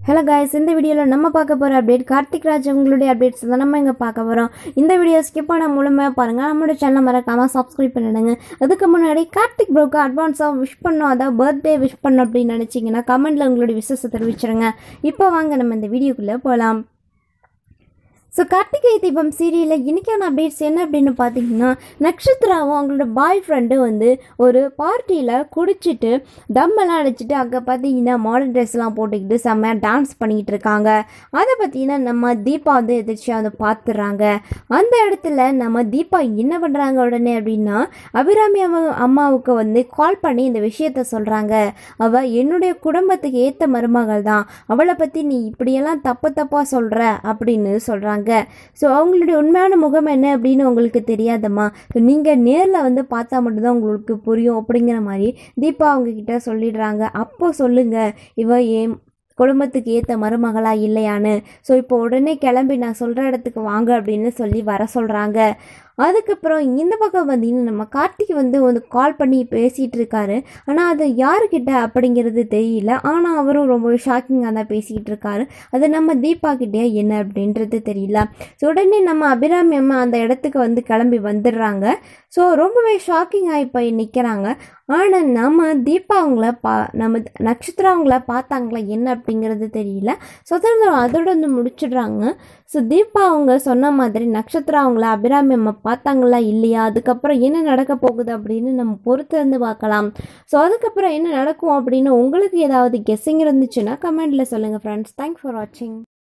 hello guys இந்த வீடியோவில் நம்ம பார்க்க போகிற அப்டேட் கார்த்திக் ராஜ் உங்களுடைய அப்டேட்ஸ் தான் நம்ம இங்கே பார்க்க போகிறோம் இந்த வீடியோ ஸ்கிப் பண்ண முழுமையாக பாருங்கள் நம்மளோட சேனல் மறக்காமல் சப்ஸ்கிரைப் பண்ணிடுங்க அதுக்கு முன்னாடி கார்த்திக் ப்ரோக்கு அட்வான்ஸாக விஷ் பண்ணோம் அதான் பர்த்டே விஷ் பண்ணோம் அப்படின்னு நினச்சிங்கன்னா கமெண்ட்டில் உங்களுடைய விசேஷத்தை தெரிவிச்சிருங்க இப்போ வாங்க நம்ம இந்த வீடியோக்குள்ளே போகலாம் ஸோ கார்த்திகை தீபம் சீரியலில் இன்னைக்கான அப்டேட்ஸ் என்ன அப்படின்னு பார்த்தீங்கன்னா நட்சத்திராவும் அவங்களோட பாய் ஃப்ரெண்டு வந்து ஒரு பார்ட்டியில் குடிச்சிட்டு தம்மெல்லாம் அடிச்சிட்டு அங்கே பார்த்தீங்கன்னா மாடர்ன் ட்ரெஸ்லாம் போட்டுக்கிட்டு செம்மையாக டான்ஸ் பண்ணிக்கிட்டு இருக்காங்க அதை பார்த்தீங்கன்னா நம்ம தீபா வந்து எதிர்ச்சியாக வந்து பார்த்துடுறாங்க அந்த இடத்துல நம்ம தீபா என்ன பண்ணுறாங்க உடனே அப்படின்னா அபிராமி அம்மா அம்மாவுக்கு வந்து கால் பண்ணி இந்த விஷயத்த சொல்கிறாங்க அவள் என்னுடைய குடும்பத்துக்கு ஏற்ற மருமகள் தான் அவளை பற்றி நீ இப்படியெல்லாம் தப்பு தப்பாக சொல்கிற அப்படின்னு சொல்கிறாங்க ஸோ அவங்களுடைய உண்மையான முகம் என்ன அப்படின்னு உங்களுக்கு தெரியாதம்மா ஸோ நீங்கள் நேரில் வந்து பார்த்தா மட்டும்தான் உங்களுக்கு புரியும் அப்படிங்கிற மாதிரி தீபா அவங்க கிட்ட சொல்லிடுறாங்க அப்போ சொல்லுங்கள் இவ ஏன் குடும்பத்துக்கு ஏற்ற மருமகளா இல்லையான்னு ஸோ இப்போ உடனே கிளம்பி நான் சொல்கிற இடத்துக்கு வாங்க அப்படின்னு சொல்லி வர சொல்கிறாங்க அதுக்கப்புறம் இந்த பக்கம் பார்த்தீங்கன்னா நம்ம கார்த்திக் வந்து வந்து கால் பண்ணி பேசிகிட்டு இருக்காரு ஆனால் அது யாருக்கிட்ட அப்படிங்கிறது தெரியல ஆனால் அவரும் ரொம்ப ஷாக்கிங்காக தான் பேசிக்கிட்டு இருக்காரு அது நம்ம தீபா கிட்டே என்ன அப்படின்றது தெரியல ஸோ உடனே நம்ம அபிராமி அம்மா அந்த இடத்துக்கு வந்து கிளம்பி வந்துடுறாங்க ஸோ ரொம்பவே ஷாக்கிங்காக இப்போ நிற்கிறாங்க ஆனால் நம்ம தீபா அவங்கள பா நம்ம நட்சத்திரம் அவங்கள பார்த்தாங்களா என்ன அப்படிங்கிறது தெரியல சுதந்திரம் அதோட வந்து முடிச்சிடுறாங்க ஸோ தீபா அவங்க சொன்ன மாதிரி நட்சத்திரம் அவங்கள அபிராமி அம்மா பார்த்தாங்களா இல்லையா அதுக்கப்புறம் என்ன நடக்க போகுது அப்படின்னு நம்ம பொறுத்து வந்து பார்க்கலாம் ஸோ அதுக்கப்புறம் என்ன நடக்கும் அப்படின்னு உங்களுக்கு ஏதாவது கெஸ்ஸிங் இருந்துச்சுன்னா கமெண்ட்டில் சொல்லுங்கள் ஃப்ரெண்ட்ஸ் தேங்க்ஸ் ஃபார் வாட்சிங்